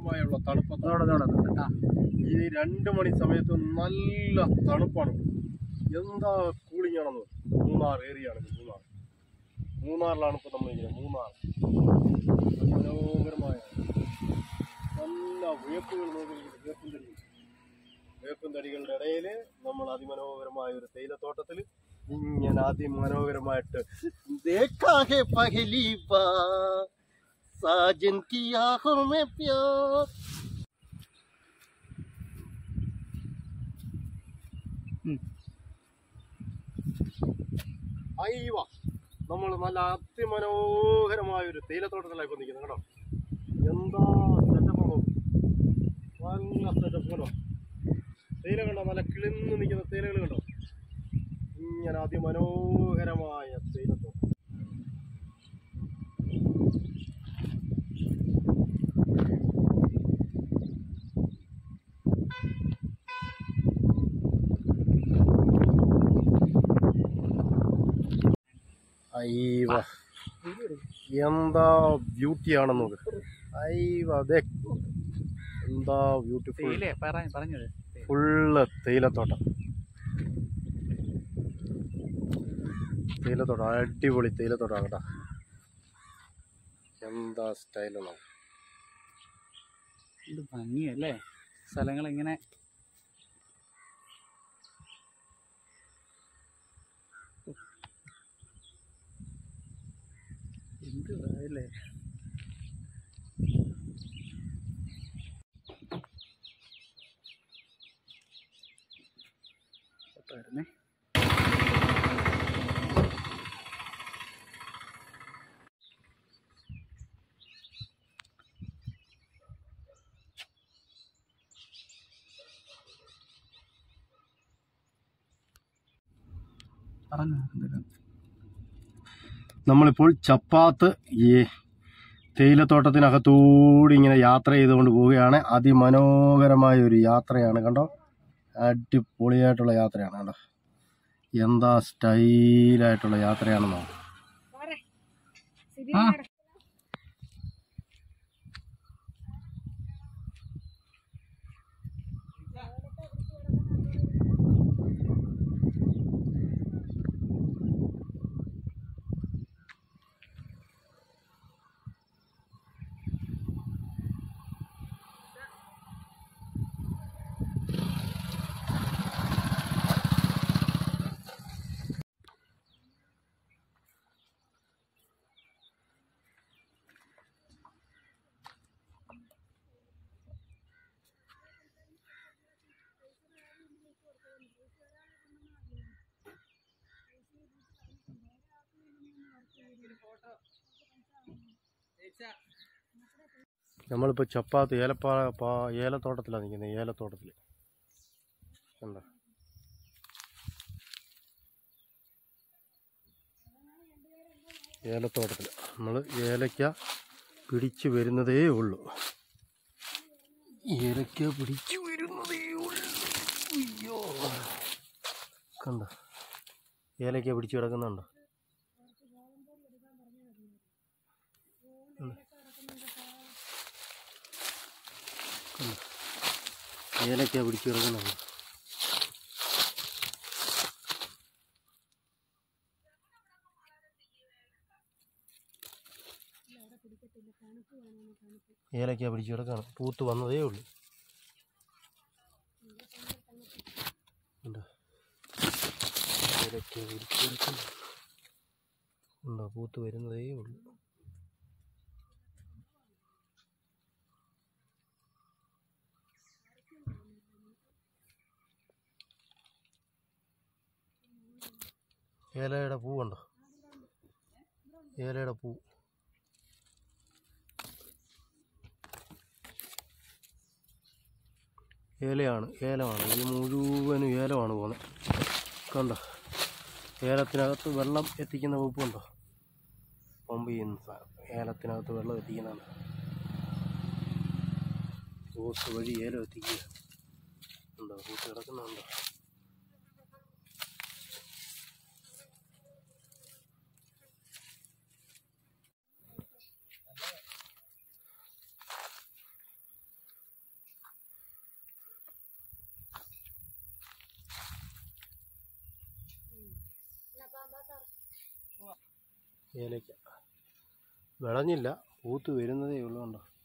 മനോഹരമായുള്ള തണുപ്പ് അതോടെ അതോടെ ആ ഈ രണ്ട് മണി സമയത്ത് നല്ല തണുപ്പാണ് എന്താ കൂളിംഗ് ആണെന്ന് മൂന്നാർ ഏരിയയാണ് ഇത് മൂന്നാർ മൂന്നാറിലാണ് ഇപ്പോൾ നമ്മൾ ഇങ്ങനെ മൂന്നാർ മനോഹരമായ നല്ല വേപ്പുകൾ നോക്കിയിരിക്കുന്നത് വേപ്പും തടി വേപ്പും തടികളുടെ ഇടയിൽ നമ്മൾ അതിമനോഹരമായ ഒരു തേയിലത്തോട്ടത്തിൽ ഇങ്ങനെ അതിമനോഹരമായിട്ട് देखा है पहली बार साजन की आंखों में प्यार അയ്യവ നമ്മൾ നല്ല അതിമനോഹരമായ ഒരു തേയിലത്തോട്ടത്തിലാണ് ഇപ്പോൾ നിൽക്കുന്നത് കേട്ടോ എന്താ സെറ്റപ്പ് നല്ല സെറ്റപ്പ് കേട്ടോ തേയില കണ്ടോ നല്ല കിളിന്ന് നിൽക്കുന്ന തേയിലകൾ കണ്ടോ ഇങ്ങനെ അതിമനോഹരമായ തേയിലത്തോട്ടം അയ്യവ എന്താ ബ്യൂട്ടിയാണെന്ന് നോക്ക് അയ്യവ അതെ എന്താ ബ്യൂട്ടിഫുൾ തേയിലേ പറ പറഞ്ഞത് ഫുള്ള് തേയിലത്തോട്ടം തേയിലത്തോട്ടം അടിപൊളി തേയിലത്തോട്ടം കേട്ടോ എന്താ സ്റ്റൈലാണ് ഇത് ഭംഗിയല്ലേ സ്ഥലങ്ങൾ ഇങ്ങനെ എന്ത് അല്ലേ വരുന്നേ പറഞ്ഞു എന്തെങ്കിലും നമ്മളിപ്പോൾ ചപ്പാത്ത് ഈ തേയിലത്തോട്ടത്തിനകത്തൂടി ഇങ്ങനെ യാത്ര ചെയ്തുകൊണ്ട് പോവുകയാണ് അതിമനോഹരമായ ഒരു യാത്രയാണ് കണ്ടോ അടിപൊളിയായിട്ടുള്ള യാത്രയാണ് കണ്ടോ എന്താ സ്റ്റൈലായിട്ടുള്ള യാത്രയാണെന്നോ ആ നമ്മളിപ്പോൾ ചപ്പാത്ത് ഏലപ്പാ പാ ഏലത്തോട്ടത്തിലാണ് നിൽക്കുന്നത് ഏലത്തോട്ടത്തിൽ കണ്ടോ ഏലത്തോട്ടത്തിൽ നമ്മൾ ഏലക്ക പിടിച്ചു വരുന്നതേ ഉള്ളൂ ഏലക്ക പിടിച്ചു വരുന്നതേ ഉള്ളൂ അയ്യോ കണ്ടോ ഏലക്ക പിടിച്ചു കിടക്കുന്നുണ്ടോ ഏലക്ക പിടിച്ചു കിടക്കുന്നുണ്ട് ഏലക്ക പിടിച്ചു കിടക്കാണ് പൂത്ത് വന്നതേ ഉള്ളൂ ഉണ്ടോ? ഏലക്ക പിടിച്ചു കിടക്കുന്നു ഉണ്ടോ പൂത്ത് വരുന്നതേ ഉള്ളൂ ഏലയുടെ പൂവുണ്ടോ ഏലയുടെ പൂ ഏലയാണ് ഏലമാണ് ഈ മുഴുവനും ഏലമാണ് പോകുന്നത് കണ്ടോ ഏലത്തിനകത്ത് വെള്ളം എത്തിക്കുന്ന വകുപ്പുണ്ടോ പമ്പ് ചെയ്യുന്ന സാധനം ഏലത്തിനകത്ത് വെള്ളം എത്തിക്കുന്നതാണ് ഓസ് വഴി ഏലം എത്തിക്കുക ഉണ്ടോ കൂട്ട് കിടക്കുന്നുണ്ടോ ഏലയ്ക്ക വിളഞ്ഞില്ല പൂത്ത് വരുന്നതേ ഉള്ളൂ കണ്ടോ